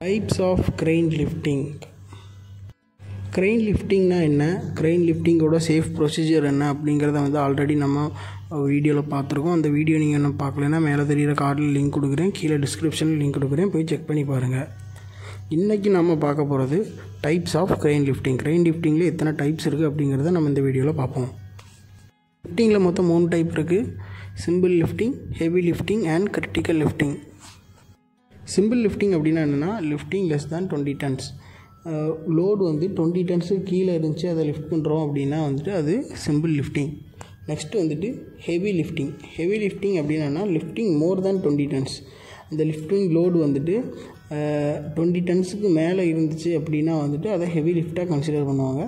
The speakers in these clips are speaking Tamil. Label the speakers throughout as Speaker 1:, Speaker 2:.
Speaker 1: types of crane lifting crane லிஃப்டிங்னா என்ன crane லிஃப்டிங்கோட சேஃப் ப்ரொசீஜர் என்ன அப்படிங்கிறத வந்து ஆல்ரெடி நம்ம வீடியோவில் பார்த்துருக்கோம் அந்த வீடியோ நீங்கள் இன்னும் பார்க்கலன்னா மேலே தெரியிற கார்டில் லிங்க் கொடுக்குறேன் கீழே டிஸ்கிரிப்ஷனில் லிங்க் கொடுக்குறேன் போய் செக் பண்ணி பாருங்கள் இன்றைக்கி நம்ம பார்க்க போகிறது types of crane lifting crane லிஃப்டிங்கில் எத்தனை டைப்ஸ் இருக்குது அப்படிங்கிறத நம்ம இந்த வீடியோவில் பார்ப்போம் லிஃப்டிங்கில் மொத்தம் மூணு டைப் இருக்குது simple lifting heavy lifting and critical lifting simple lifting அப்படின்னா என்னென்னா lifting less than twenty tons load வந்து டுவெண்ட்டி டன்ஸுக்கு கீழே இருந்துச்சு அதை லிஃப்ட் பண்ணுறோம் அப்படின்னா வந்துட்டு அது சிம்பிள் லிஃப்டிங் நெக்ஸ்ட்டு வந்துட்டு ஹெவி லிஃப்டிங் ஹெவி லிஃப்டிங் அப்படின்னா lifting more than twenty tons அந்த லிஃப்டிங் லோடு வந்துட்டு டுவெண்ட்டி டன்ஸுக்கு மேலே இருந்துச்சு அப்படின்னா வந்துட்டு அதை ஹெவி லிஃப்டாக கன்சிடர் பண்ணுவாங்க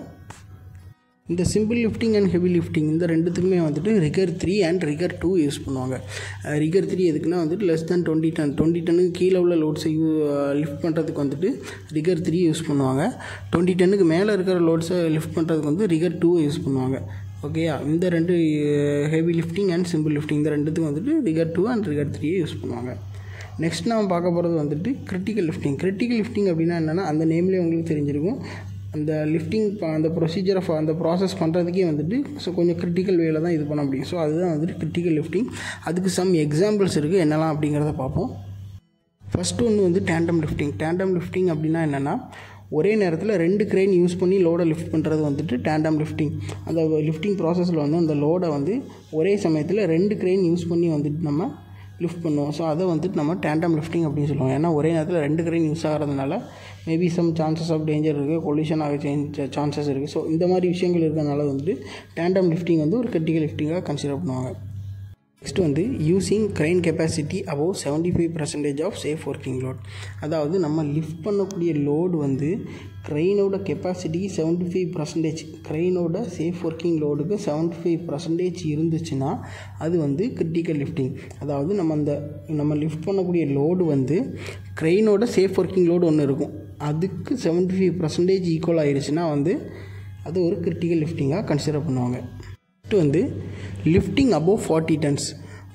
Speaker 1: இந்த simple lifting and heavy lifting இந்த ரெண்டுத்துக்குமே வந்துட்டு rigger three and rigger two use பண்ணுவாங்க ரிகர் த்ரீ எதுக்குன்னா வந்துட்டு less than twenty ton twenty டன்னுக்கு கீழே உள்ள லோட்ஸை யூ லிஃப்ட் பண்ணுறதுக்கு வந்துட்டு ரிகர் த்ரீ யூஸ் பண்ணுவாங்க டுவெண்ட்டி டன்னுக்கு மேலே இருக்கிற லோட்ஸை லிஃப்ட் பண்ணுறதுக்கு வந்து ரிகர் டூ யூஸ் பண்ணுவாங்க ஓகேயா இந்த ரெண்டு heavy lifting and simple lifting இந்த ரெண்டுத்துக்கும் வந்துட்டு ரிகர் டூ அண்ட் ரிகர் த்ரீயை யூஸ் பண்ணுவாங்க நெக்ஸ்ட் நம்ம பார்க்க போகிறது வந்துட்டு கிரிட்டிக்கல் லிஃப்டிங் கிரிட்டிக்கல் லிஃப்டிங் அப்படின்னா என்னென்னா அந்த நேம்லேயே உங்களுக்கு தெரிஞ்சிருக்கும் அந்த லிஃப்டிங் அந்த ப்ரொசீஜரை அந்த ப்ராசஸ் பண்ணுறதுக்கே வந்துட்டு ஸோ கொஞ்சம் கிரிட்டிக்கல் வேல தான் இது பண்ண முடியும் ஸோ அதுதான் வந்துட்டு கிரிட்டிக்கல் லிஃப்டிங் அதுக்கு சம் எக்ஸாம்பிள்ஸ் இருக்குது என்னெல்லாம் அப்படிங்கிறத பார்ப்போம் ஃபஸ்ட்டு ஒன்று வந்து டேண்டம் லிஃப்டிங் டேண்டம் லிஃப்டிங் அப்படின்னா என்னென்னா ஒரே நேரத்தில் ரெண்டு க்ரெயின் யூஸ் பண்ணி லோடை லிஃப்ட் பண்ணுறது வந்துட்டு டேண்டம் லிஃப்டிங் அந்த லிஃப்டிங் ப்ராசஸில் வந்து அந்த லோடை வந்து ஒரே சமயத்தில் ரெண்டு க்ரெயின் யூஸ் பண்ணி வந்துட்டு நம்ம லிஃப்ட் பண்ணுவோம் ஸோ அதை வந்துட்டு நம்ம டேண்டம் லிஃப்டிங் அப்படின்னு சொல்லுவோம் ஏன்னா ஒரே நேரத்தில் ரெண்டு கிரெயின் யூஸ் ஆகிறதுனால maybe some chances of danger இருக்குது கொலிஷன் ஆக சேஞ்ச் சான்சஸ் இருக்குது ஸோ இந்த மாதிரி விஷயங்கள் இருக்கிறதுனால வந்துட்டு டேண்டம் லிஃப்டிங் வந்து ஒரு கிரிட்டிக்கல் லிஃப்டிங்காக கன்சிடர் பண்ணுவாங்க நெக்ஸ்ட் வந்து using crane capacity above seventy five percentage of safe working load அதாவது நம்ம லிஃப்ட் பண்ணக்கூடிய லோடு வந்து க்ரெயினோட கெப்பாசிட்டிக்கு செவன்ட்டி ஃபைவ் பர்சன்டேஜ் க்ரெயினோட சேஃப் ஒர்க்கிங் லோடுக்கு செவன்ட்டி ஃபைவ் பர்சன்டேஜ் இருந்துச்சுன்னா அது வந்து கிரிட்டிக்கல் லிஃப்டிங் அதாவது நம்ம அந்த நம்ம லிஃப்ட் பண்ணக்கூடிய லோடு வந்து க்ரெயினோட சேஃப் ஒர்க்கிங் லோடு ஒன்று இருக்கும் அதுக்கு செவன்ட்டி ஃபைவ் பர்சன்டேஜ் ஈக்குவல் ஆகிடுச்சுன்னா வந்து அது ஒரு கிரிட்டிக்கல் லிஃப்டிங்காக கன்சிடர் பண்ணுவாங்க நெக்ஸ்ட் வந்து lifting above forty tons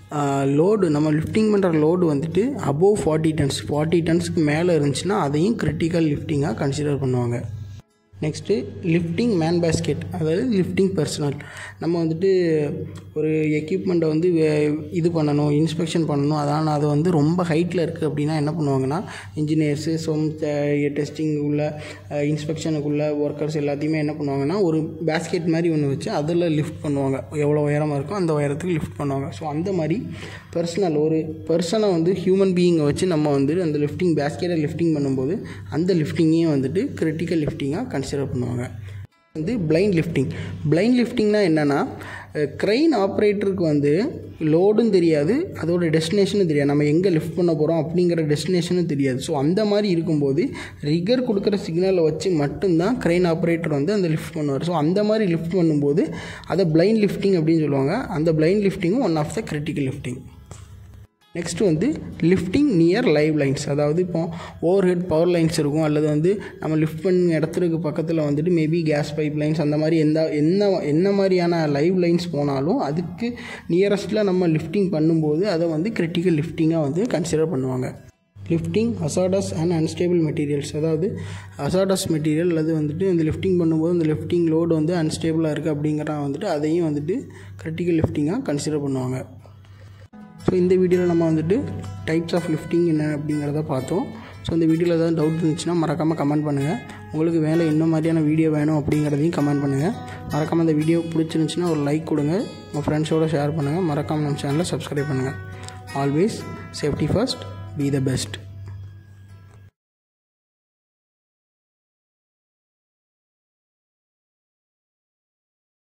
Speaker 1: load நம்ம லிஃப்டிங் பண்ணுற லோடு வந்துட்டு அபோவ் ஃபார்ட்டி டன்ஸ் ஃபார்ட்டி டன்ஸ்க்கு மேலே இருந்துச்சுன்னா அதையும் கிரிட்டிக்கல் லிஃப்டிங்காக கன்சிடர் பண்ணுவாங்க நெக்ஸ்ட்டு லிஃப்டிங் மேன் பேஸ்கெட் அதாவது லிஃப்டிங் பர்சனல் நம்ம வந்துட்டு ஒரு எக்யூப்மெண்ட்டை வந்து இது பண்ணணும் இன்ஸ்பெக்ஷன் பண்ணணும் அதான் அது வந்து ரொம்ப ஹைட்டில் இருக்குது அப்படின்னா என்ன பண்ணுவாங்கன்னா இன்ஜினியர்ஸு சொம் டெஸ்டிங் உள்ள இன்ஸ்பெக்ஷனுக்குள்ள ஒர்க்கர்ஸ் எல்லாத்தையுமே என்ன பண்ணுவாங்கன்னா ஒரு பேஸ்கெட் மாதிரி ஒன்று வச்சு அதில் லிஃப்ட் பண்ணுவாங்க எவ்வளோ உயரமாக இருக்கோ அந்த உயரத்துக்கு லிஃப்ட் பண்ணுவாங்க ஸோ அந்த மாதிரி பர்சனல் ஒரு பர்சனை வந்து ஹியூமன் பீயிங்கை வச்சு நம்ம வந்து அந்த லிஃப்டிங் பேஸ்கெட்டை லிஃப்டிங் பண்ணும்போது அந்த லிஃப்டிங்கையும் வந்துட்டு கிரிட்டிக்கல் லிஃப்டிங்காக கன்சிடர் பண்ணுவாங்க வந்து பிளைண்ட் லிஃப்டிங் பிளைண்ட் லிஃப்டிங்னா என்னென்னா க்ரெயின் ஆப்ரேட்டருக்கு வந்து லோடும் தெரியாது அதோட டெஸ்டினேஷனும் தெரியாது நம்ம எங்கே லிஃப்ட் பண்ண போகிறோம் அப்படிங்கிற டெஸ்டினேஷனும் தெரியாது ஸோ அந்த மாதிரி இருக்கும்போது ரிகர் கொடுக்குற சிக்னலை வச்சு மட்டும்தான் க்ரெயின் ஆப்ரேட்டர் வந்து அந்த லிஃப்ட் பண்ணுவார் ஸோ அந்த மாதிரி லிஃப்ட் பண்ணும்போது அதை பிளைண்ட் லிஃப்டிங் அப்படின்னு சொல்லுவாங்க அந்த பிளைண்ட் லிஃப்டிங்கும் one of the critical lifting next வந்து லிஃப்டிங் நியர் லைவ் லைன்ஸ் அதாவது இப்போ ஓவர் ஹெட் பவர் லைன்ஸ் இருக்கும் அல்லது வந்து நம்ம லிஃப்ட் பண்ண இடத்துக்கு பக்கத்தில் வந்துட்டு மேபி கேஸ் பைப் லைன்ஸ் அந்த மாதிரி எந்த என்ன என்ன மாதிரியான லைவ் லைன்ஸ் போனாலும் அதுக்கு நியரஸ்ட்டில் நம்ம லிஃப்டிங் பண்ணும்போது அதை வந்து கிரிட்டிக்கல் லிஃப்டிங்காக வந்து கன்சிடர் பண்ணுவாங்க lifting hazardous and unstable materials அதாவது அசாடஸ் மெட்டீரியல் அது வந்துட்டு இந்த லிஃப்டிங் பண்ணும்போது இந்த லிஃப்டிங் லோடு வந்து அன்ஸ்டேபிளாக இருக்குது அப்படிங்கிறத வந்துட்டு அதையும் வந்துட்டு கிரிட்டிக்கல் லிஃப்டிங்காக கன்சிடர் பண்ணுவாங்க ஸோ இந்த வீடியோவில் நம்ம வந்துட்டு டைப்ஸ் ஆஃப் லிஃப்டிங் என்ன அப்படிங்கிறத பார்த்தோம் ஸோ இந்த வீடியோவில் ஏதாவது டவுட் இருந்துச்சுன்னா மறக்காமல் கமெண்ட் பண்ணுங்கள் உங்களுக்கு வேலை என்ன மாதிரியான வீடியோ வேணும் அப்படிங்கிறதையும் கமெண்ட் பண்ணுங்கள் மறக்காமல் இந்த வீடியோ பிடிச்சிருந்துச்சுன்னா ஒரு லைக் கொடுங்க உங்கள் ஃப்ரெண்ட்ஸோடு ஷேர் பண்ணுங்கள் மறக்காமல் நம்ம சேனலை சப்ஸ்கிரைப் பண்ணுங்கள் always safety first be the best